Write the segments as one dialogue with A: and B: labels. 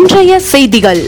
A: இன்றைய செய்திகள்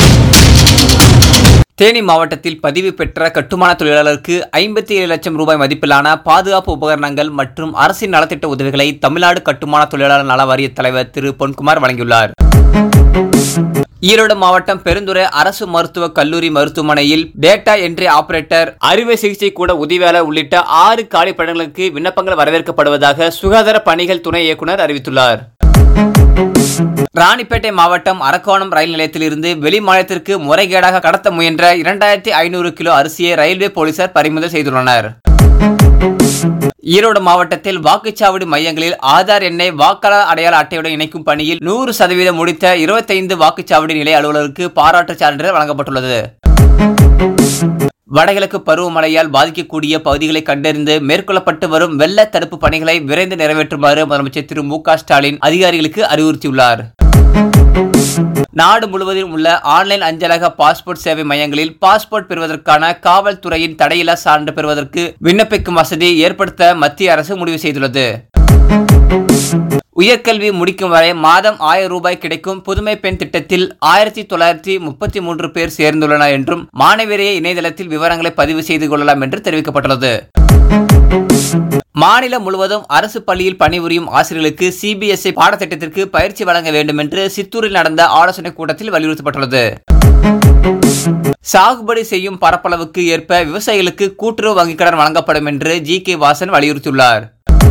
B: தேனி மாவட்டத்தில் பதிவு பெற்ற கட்டுமான தொழிலாளருக்கு ஐம்பத்தி ஏழு லட்சம் ரூபாய் மதிப்பிலான பாதுகாப்பு உபகரணங்கள் மற்றும் அரசின் நலத்திட்ட உதவிகளை தமிழ்நாடு கட்டுமான தொழிலாளர் நல வாரிய தலைவர் திரு பொன்குமார் வழங்கியுள்ளார் ஈரோடு மாவட்டம் பெருந்துறை அரசு மருத்துவக் கல்லூரி மருத்துவமனையில் டேட்டா என்ட்ரி ஆபரேட்டர் அறுவை சிகிச்சை கூட உதவியாளர் உள்ளிட்ட ஆறு காலி பணிகளுக்கு விண்ணப்பங்கள் வரவேற்கப்படுவதாக சுகாதார பணிகள் துணை இயக்குனர் அறிவித்துள்ளார் ராணிப்பேட்டை மாவட்டம் அரக்கோணம் ரயில் நிலையத்திலிருந்து வெளி மாநிலத்திற்கு முறைகேடாக கடத்த முயன்ற இரண்டாயிரத்தி ஐநூறு கிலோ அரிசியை ரயில்வே போலீசார் பறிமுதல் செய்துள்ளனர் ஈரோடு மாவட்டத்தில் வாக்குச்சாவடி மையங்களில் ஆதார் எண்ணை வாக்காளர் அடையாள அட்டையுடன் இணைக்கும் பணியில் நூறு சதவீதம் முடித்த இருபத்தைந்து வாக்குச்சாவடி நிலைய அலுவலருக்கு பாராட்டு சான்றிதழ் வழங்கப்பட்டுள்ளது வடகிழக்கு பருவமழையால் பாதிக்கக்கூடிய பகுதிகளை கண்டறிந்து மேற்கொள்ளப்பட்டு வரும் வெள்ள தடுப்பு பணிகளை விரைந்து நிறைவேற்றுமாறு முதலமைச்சர் திரு மு க ஸ்டாலின் அதிகாரிகளுக்கு அறிவுறுத்தியுள்ளார் நாடு முழுவதிலும் உள்ள ஆன்லைன் அஞ்சலக பாஸ்போர்ட் சேவை மையங்களில் பாஸ்போர்ட் பெறுவதற்கான காவல்துறையின் தடையில்லா சான்று பெறுவதற்கு விண்ணப்பிக்கும் வசதி ஏற்படுத்த மத்திய அரசு முடிவு செய்துள்ளது உயர்கல்வி முடிக்கும் வரை மாதம் ஆயிரம் ரூபாய் கிடைக்கும் புதுமை பெண் திட்டத்தில் ஆயிரத்தி தொள்ளாயிரத்தி முப்பத்தி மூன்று பேர் சேர்ந்துள்ளனர் என்றும் மாணவியரையே இணையதளத்தில் விவரங்களை பதிவு செய்து கொள்ளலாம் என்று தெரிவிக்கப்பட்டுள்ளது மாநிலம் முழுவதும் அரசு பள்ளியில் பணிபுரியும் ஆசிரியர்களுக்கு சிபிஎஸ்இ பாடத்திட்டத்திற்கு பயிற்சி வழங்க வேண்டும் என்று சித்தூரில் நடந்த ஆலோசனை கூட்டத்தில் வலியுறுத்தப்பட்டுள்ளது சாகுபடி செய்யும் பரப்பளவுக்கு ஏற்ப விவசாயிகளுக்கு கூட்டுறவு வங்கிக் கடன் வழங்கப்படும் என்று ஜி கே வாசன் வலியுறுத்தியுள்ளார்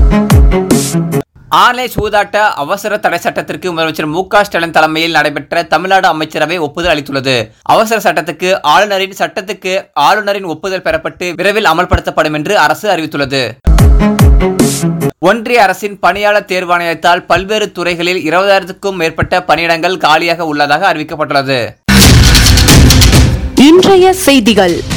B: ஆன்லைன் சூதாட்ட அவசர தடை சட்டத்திற்கு முதலமைச்சர் மு க ஸ்டாலின் தலைமையில் நடைபெற்ற தமிழ்நாடு அமைச்சரவை ஒப்புதல் அளித்துள்ளது அவசர சட்டத்துக்கு ஆளுநரின் சட்டத்துக்கு ஆளுநரின் ஒப்புதல் பெறப்பட்டு விரைவில் அமல்படுத்தப்படும் என்று அரசு அறிவித்துள்ளது ஒன்றிய அரசின் பணியாளர் தேர்வாணையத்தால் பல்வேறு துறைகளில் இருபதாயிரத்துக்கும் மேற்பட்ட பணியிடங்கள் காலியாக உள்ளதாக அறிவிக்கப்பட்டுள்ளது
A: இன்றைய செய்திகள்